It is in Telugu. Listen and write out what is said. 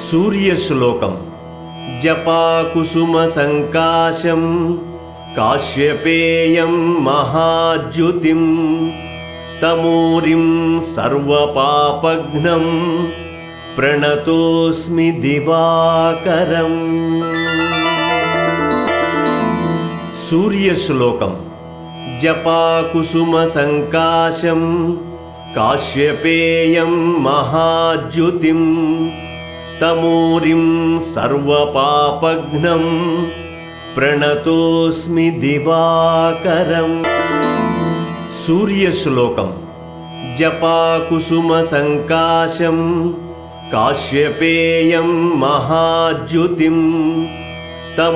సూర్యశ్లోకం జపాకుసుమసంకాశం కాశ్యపేయం మహాద్యుతిం తమూరిం సర్వపాపఘ్నం ప్రణతోస్మి దివాకరం సూర్యశ్లోకం జపాకుసుమసంకాశం కాశ్యపేయం మహాద్యుతిం తమూరిం సర్వపాపఘ్నం ప్రణతోస్మి దివాకరం సూర్యశ్లోకం జపాకుసుమసంకాశం కాశ్యపేయం మహాద్యుతిం